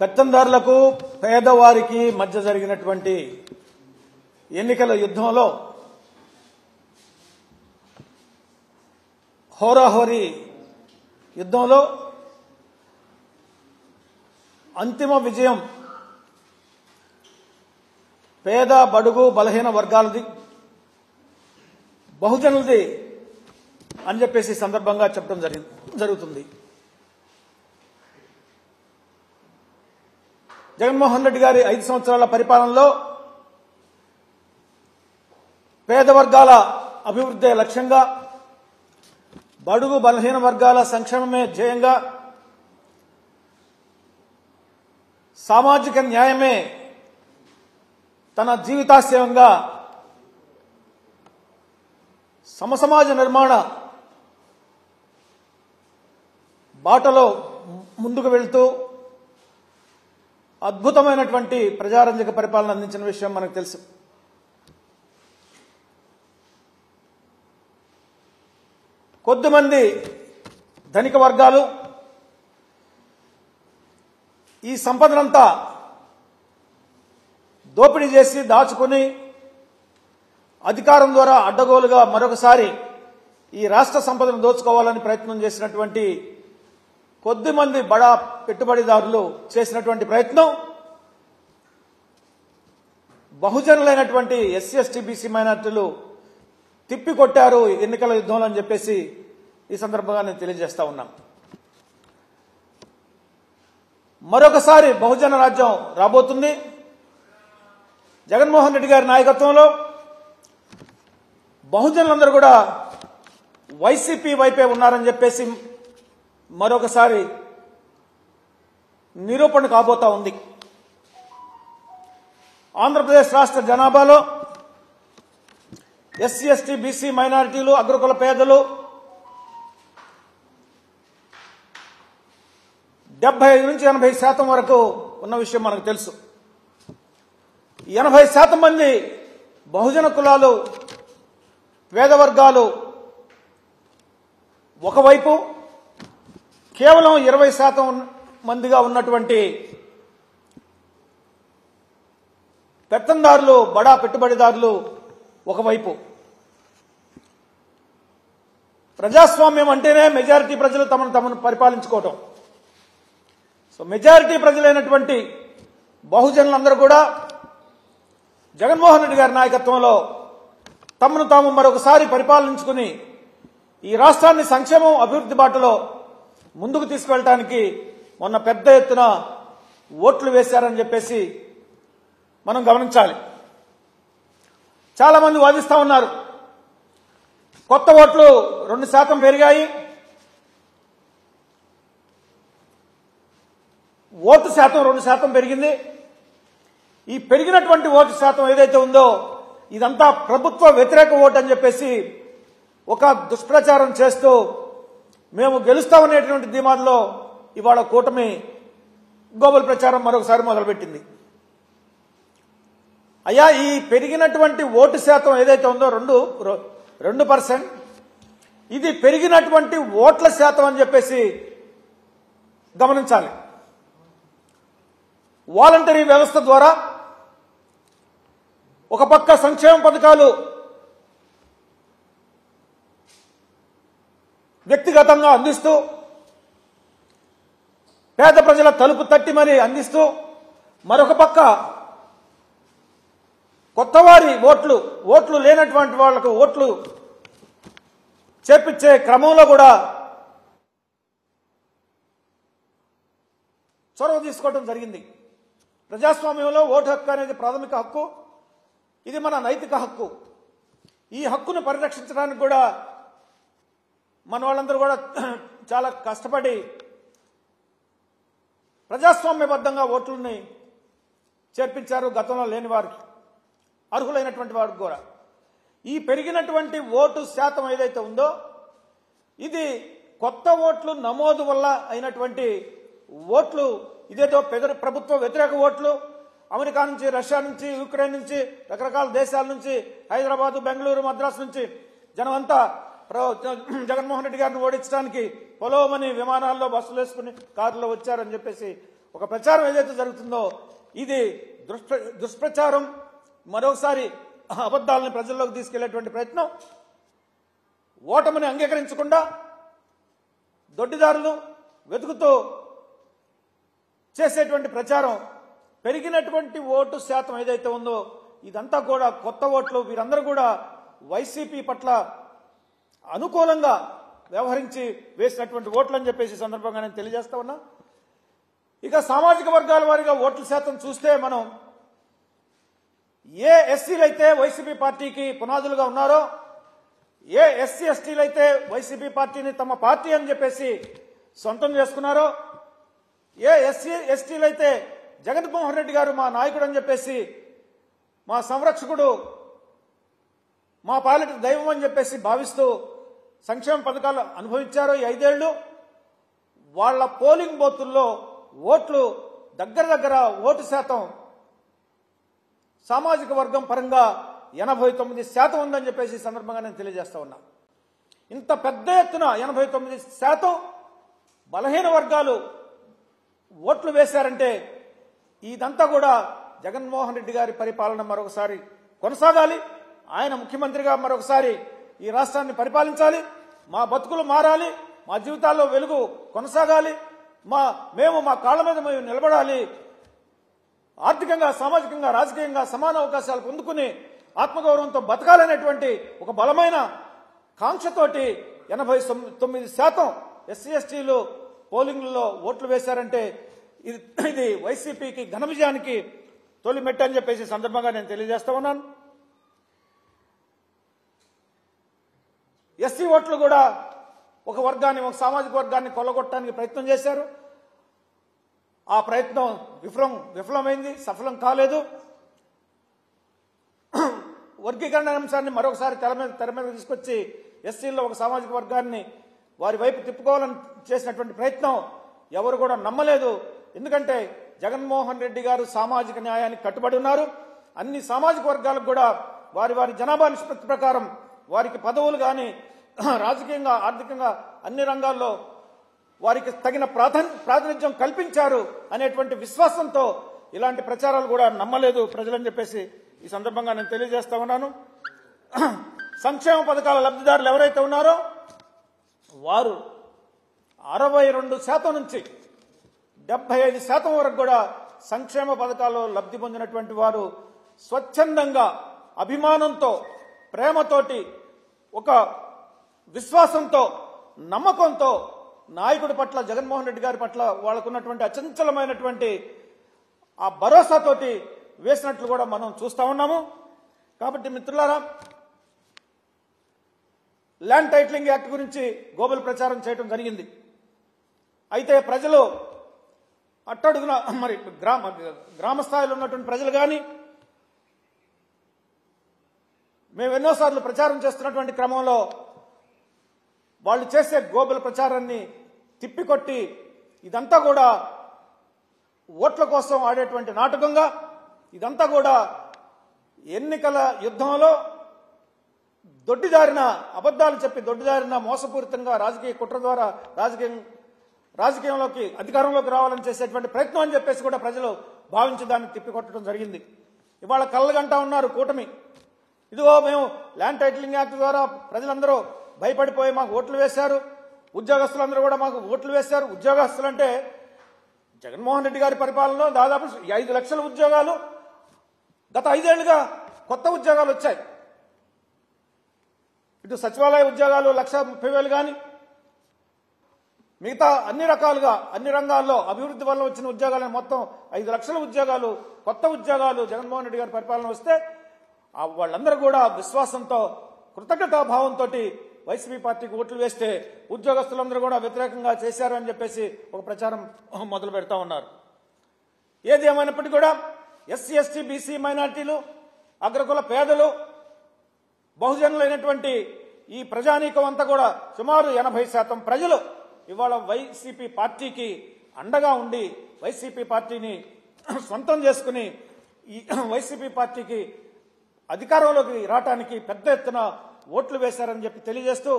పెత్తందారులకు పేదవారికి మధ్య జరిగినటువంటి ఎన్నికల యుద్ధంలో హోరాహోరీ యుద్ధంలో అంతిమ విజయం పేద బడుగు బలహీన వర్గాలది బహుజనులది అని చెప్పేసి ఈ సందర్భంగా చెప్పడం జరిగింది జరుగుతుంది జగన్మోహన్ రెడ్డి గారి ఐదు సంవత్సరాల పరిపాలనలో పేద వర్గాల అభివృద్ధి లక్ష్యంగా బడుగు బలహీన వర్గాల సంక్షేమమే ధ్యేయంగా సామాజిక న్యాయమే తన జీవితాశయంగా సమసమాజ నిర్మాణ బాటలో ముందుకు వెళ్తూ అద్భుతమైనటువంటి ప్రజారంజక పరిపాలన అందించిన విషయం మనకు తెలుసు కొద్దిమంది ధనిక వర్గాలు ఈ సంపదనంతా దోపిడీ చేసి దాచుకుని అధికారం ద్వారా అడ్డగోలుగా మరొకసారి ఈ రాష్ట్ర సంపదను దోచుకోవాలని ప్రయత్నం చేసినటువంటి కొద్దిమంది బడా పెట్టుబడిదారులు చేసినటువంటి ప్రయత్నం బహుజనులైనటువంటి ఎస్సీ ఎస్టీ బీసీ మైనార్టీలు తిప్పికొట్టారు ఎన్నికల యుద్ధంలో అని చెప్పేసి ఈ సందర్భంగా నేను తెలియజేస్తా ఉన్నాను మరొకసారి బహుజన రాజ్యం రాబోతుంది జగన్మోహన్ రెడ్డి గారి నాయకత్వంలో బహుజనులందరూ కూడా వైసీపీ వైపే ఉన్నారని చెప్పేసి మరొకసారి నిరూపణ కాబోతా ఉంది ఆంధ్రప్రదేశ్ రాష్ట్ర జనాభాలో ఎస్సీ ఎస్టీ బీసీ మైనారిటీలు అగ్రకుల పేదలు డెబ్బై ఐదు నుంచి ఎనభై శాతం వరకు ఉన్న విషయం మనకు తెలుసు ఎనభై శాతం మంది బహుజన కులాలు పేద వర్గాలు ఒకవైపు కేవలం ఇరవై శాతం మందిగా ఉన్నటువంటి పెత్తందారులు బడా పెట్టుబడిదారులు ఒకవైపు ప్రజాస్వామ్యం అంటేనే మెజారిటీ ప్రజలు తమను తమను పరిపాలించుకోవటం సో మెజారిటీ ప్రజలైనటువంటి బహుజనులందరూ కూడా జగన్మోహన్ రెడ్డి గారి నాయకత్వంలో తమను తాము మరొకసారి పరిపాలించుకుని ఈ రాష్ట్రాన్ని సంక్షేమం అభివృద్ధి బాటలో ముందుకు తీసుకువెళ్ళటానికి మొన్న పెద్ద ఎత్తున ఓట్లు వేశారని చెప్పేసి మనం గమనించాలి చాలా మంది వాదిస్తా ఉన్నారు కొత్త ఓట్లు రెండు శాతం పెరిగాయి ఓటు శాతం రెండు శాతం పెరిగింది ఈ పెరిగినటువంటి ఓటు శాతం ఏదైతే ఉందో ఇదంతా ప్రభుత్వ వ్యతిరేక ఓటు అని చెప్పేసి ఒక దుష్ప్రచారం చేస్తూ మేము గెలుస్తామనేటువంటి ధీమాల్లో ఇవాళ కూటమి గోబల్ ప్రచారం మరొకసారి మొదలుపెట్టింది అయ్యా ఈ పెరిగినటువంటి ఓటు శాతం ఏదైతే ఉందో రెండు రెండు పర్సెంట్ ఇది పెరిగినటువంటి ఓట్ల శాతం అని చెప్పేసి గమనించాలి వాలంటరీ వ్యవస్థ ద్వారా ఒక పక్క సంక్షేమ పథకాలు వ్యక్తిగతంగా అందిస్తూ పేద ప్రజల తలుపు తట్టి మరీ అందిస్తూ మరొక పక్క కొత్తవారి ఓట్లు ఓట్లు లేనటువంటి వాళ్లకు ఓట్లు చేపించే క్రమంలో కూడా చొరవ తీసుకోవడం జరిగింది ప్రజాస్వామ్యంలో ఓటు హక్కు అనేది ప్రాథమిక హక్కు ఇది మన నైతిక హక్కు ఈ హక్కును పరిరక్షించడానికి కూడా మన వాళ్ళందరూ కూడా చాలా కష్టపడి ప్రజాస్వామ్యబద్ధంగా ఓట్లని చేర్పించారు గతంలో లేని వారికి అర్హులైనటువంటి వారికి కూడా ఈ పెరిగినటువంటి ఓటు శాతం ఏదైతే ఉందో ఇది కొత్త ఓట్లు నమోదు వల్ల అయినటువంటి ఓట్లు ఇదేదో పెద ప్రభుత్వ వ్యతిరేక ఓట్లు అమెరికా నుంచి రష్యా నుంచి యుక్రెయిన్ నుంచి రకరకాల దేశాల నుంచి హైదరాబాద్ బెంగళూరు మద్రాసు నుంచి జనమంతా ప్ర- జగన్మోహన్ రెడ్డి గారిని ఓడించడానికి పొలోమని విమానాల్లో బస్సులు వేసుకుని కారులో వచ్చారని చెప్పేసి ఒక ప్రచారం ఏదైతే జరుగుతుందో ఇది దుష్ప్ర దుష్ప్రచారం మరోసారి అబద్ధాలను ప్రజల్లోకి తీసుకెళ్లేటువంటి ప్రయత్నం ఓటమిని అంగీకరించకుండా దొడ్డిదారులు వెతుకుతూ చేసేటువంటి ప్రచారం పెరిగినటువంటి ఓటు శాతం ఏదైతే ఉందో ఇదంతా కూడా కొత్త ఓట్లు వీరందరూ కూడా వైసీపీ పట్ల అనుకూలంగా వ్యవహరించి వేసినటువంటి ఓట్లు అని చెప్పేసి ఈ సందర్భంగా నేను తెలియజేస్తా ఉన్నా ఇక సామాజిక వర్గాల వారిగా ఓట్ల శాతం చూస్తే మనం ఏ ఎస్సీలు అయితే వైసీపీ పార్టీకి పునాదులుగా ఉన్నారో ఏ ఎస్సీ ఎస్టీలు అయితే వైసీపీ పార్టీని తమ పార్టీ అని చెప్పేసి సొంతం చేసుకున్నారో ఏ ఎస్సీ ఎస్టీలు అయితే జగన్మోహన్ రెడ్డి గారు మా నాయకుడు అని చెప్పేసి మా సంరక్షకుడు మా పాలిట దైవం అని చెప్పేసి భావిస్తూ సంక్షేమ పథకాలు అనుభవించారో ఈ ఐదేళ్లు వాళ్ళ పోలింగ్ బూతుల్లో ఓట్లు దగ్గర దగ్గర ఓటు శాతం సామాజిక వర్గం పరంగా ఎనభై తొమ్మిది శాతం ఉందని చెప్పేసి ఈ సందర్భంగా నేను తెలియజేస్తా ఉన్నా ఇంత పెద్ద ఎత్తున ఎనభై తొమ్మిది శాతం బలహీన వర్గాలు ఓట్లు వేశారంటే ఇదంతా కూడా జగన్మోహన్ రెడ్డి గారి పరిపాలన మరొకసారి కొనసాగాలి ఆయన ముఖ్యమంత్రిగా మరొకసారి ఈ రాష్ట్రాన్ని పరిపాలించాలి మా బతుకులు మారాలి మా జీవితాల్లో వెలుగు కొనసాగాలి మా మేము మా కాళ్ళ మీద మేము నిలబడాలి ఆర్థికంగా సామాజికంగా రాజకీయంగా సమాన అవకాశాలు పొందుకుని ఆత్మగౌరవంతో బతకాలనేటువంటి ఒక బలమైన కాంక్షతోటి ఎనభై తొమ్మిది శాతం ఎస్సీ ఎస్టీలు పోలింగ్లలో ఓట్లు వేశారంటే ఇది ఇది వైసీపీకి ఘన విజయానికి తొలి మెట్టు అని చెప్పేసి ఈ సందర్భంగా నేను తెలియజేస్తా ఉన్నాను ఎస్సీ ఓట్లు కూడా ఒక వర్గాన్ని ఒక సామాజిక వర్గాన్ని కొల్లగొట్టడానికి ప్రయత్నం చేశారు ఆ ప్రయత్నం విఫలం విఫలమైంది సఫలం కాలేదు వర్గీకరణ అంశాన్ని మరొకసారి తెర మీద తెర మీద తీసుకొచ్చి ఎస్సీల్లో ఒక సామాజిక వర్గాన్ని వారి వైపు తిప్పుకోవాలని చేసినటువంటి ప్రయత్నం ఎవరు కూడా నమ్మలేదు ఎందుకంటే జగన్మోహన్ రెడ్డి గారు సామాజిక న్యాయానికి కట్టుబడి ఉన్నారు అన్ని సామాజిక వర్గాలకు కూడా వారి వారి జనాభా నిష్పత్తి ప్రకారం వారికి పదవులు కానీ రాజకీయంగా ఆర్థికంగా అన్ని రంగాల్లో వారికి తగిన ప్రాధాన్య ప్రాతినిధ్యం కల్పించారు అనేటువంటి విశ్వాసంతో ఇలాంటి ప్రచారాలు కూడా నమ్మలేదు ప్రజలని చెప్పేసి ఈ సందర్భంగా నేను తెలియజేస్తా ఉన్నాను సంక్షేమ పథకాల లబ్ధిదారులు ఎవరైతే ఉన్నారో వారు అరవై రెండు శాతం నుంచి డెబ్బై ఐదు శాతం వరకు కూడా సంక్షేమ పథకాల్లో లబ్ధి పొందినటువంటి వారు స్వచ్ఛందంగా అభిమానంతో ప్రేమతోటి ఒక విశ్వాసంతో నమ్మకంతో నాయకుడి పట్ల జగన్మోహన్ రెడ్డి గారి పట్ల వాళ్ళకున్నటువంటి అచంచలమైనటువంటి ఆ భరోసాతోటి వేసినట్లు కూడా మనం చూస్తా ఉన్నాము కాబట్టి మిత్రులారా ల్యాండ్ టైటిలింగ్ యాక్ట్ గురించి గోబల్ ప్రచారం చేయడం జరిగింది అయితే ప్రజలు అట్టడుగున మరి గ్రామ గ్రామ స్థాయిలో ఉన్నటువంటి ప్రజలు కానీ మేము ఎన్నోసార్లు ప్రచారం చేస్తున్నటువంటి క్రమంలో వాళ్ళు చేసే గోబల్ ప్రచారాన్ని తిప్పికొట్టి ఇదంతా కూడా ఓట్ల కోసం ఆడేటువంటి నాటకంగా ఇదంతా కూడా ఎన్నికల యుద్ధంలో దొడ్డిదారిన అబద్ధాలు చెప్పి దొడ్డిదారిన మోసపూరితంగా రాజకీయ కుట్ర ద్వారా రాజకీయం రాజకీయంలోకి అధికారంలోకి రావాలని చేసేటువంటి ప్రయత్నం అని చెప్పేసి కూడా ప్రజలు భావించి దాన్ని తిప్పికొట్టడం జరిగింది ఇవాళ కళ్ళగంటా ఉన్నారు కూటమి ఇదిగో మేము ల్యాండ్ టైటిలింగ్ యాక్ట్ ద్వారా ప్రజలందరూ భయపడిపోయి మాకు ఓట్లు వేశారు ఉద్యోగస్తులందరూ కూడా మాకు ఓట్లు వేశారు ఉద్యోగస్తులు అంటే జగన్మోహన్ రెడ్డి గారి పరిపాలనలో దాదాపు ఐదు లక్షల ఉద్యోగాలు గత ఐదేళ్లుగా కొత్త ఉద్యోగాలు వచ్చాయి ఇటు సచివాలయ ఉద్యోగాలు లక్ష ముప్పై వేలు కానీ మిగతా అన్ని రకాలుగా అన్ని రంగాల్లో అభివృద్ధి వల్ల వచ్చిన ఉద్యోగాలను మొత్తం ఐదు లక్షల ఉద్యోగాలు కొత్త ఉద్యోగాలు జగన్మోహన్ రెడ్డి గారి పరిపాలన వస్తే ఆ వాళ్ళందరూ కూడా విశ్వాసంతో కృతజ్ఞతాభావంతో వైసీపీ పార్టీకి ఓట్లు వేస్తే ఉద్యోగస్తులందరూ కూడా వ్యతిరేకంగా చేశారు అని చెప్పేసి ఒక ప్రచారం మొదలు పెడతా ఉన్నారు ఏది ఏమైనప్పటికీ కూడా ఎస్సీ ఎస్టీ బీసీ మైనార్టీలు అగ్రకుల పేదలు బహుజనులైనటువంటి ఈ ప్రజానీకం అంతా కూడా సుమారు ఎనభై శాతం ప్రజలు ఇవాళ వైసీపీ పార్టీకి అండగా ఉండి వైసీపీ పార్టీని సొంతం చేసుకుని ఈ వైసీపీ పార్టీకి అధికారంలోకి రావటానికి పెద్ద ఎత్తున ఓట్లు వేశారని చెప్పి తెలియజేస్తూ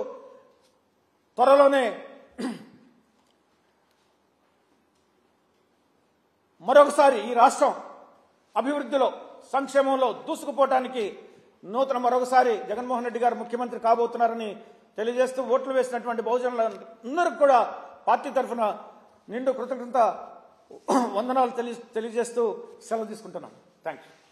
త్వరలోనే మరొకసారి ఈ రాష్ట్రం అభివృద్ధిలో సంక్షేమంలో దూసుకుపోవటానికి నూతన మరొకసారి జగన్మోహన్ రెడ్డి గారు ముఖ్యమంత్రి కాబోతున్నారని తెలియజేస్తూ ఓట్లు వేసినటువంటి బహుజనులందరికీ కూడా పార్టీ తరఫున నిండు కృతజ్ఞత వందనాలు తెలియ తెలియజేస్తూ సెలవు తీసుకుంటున్నాం థ్యాంక్ యూ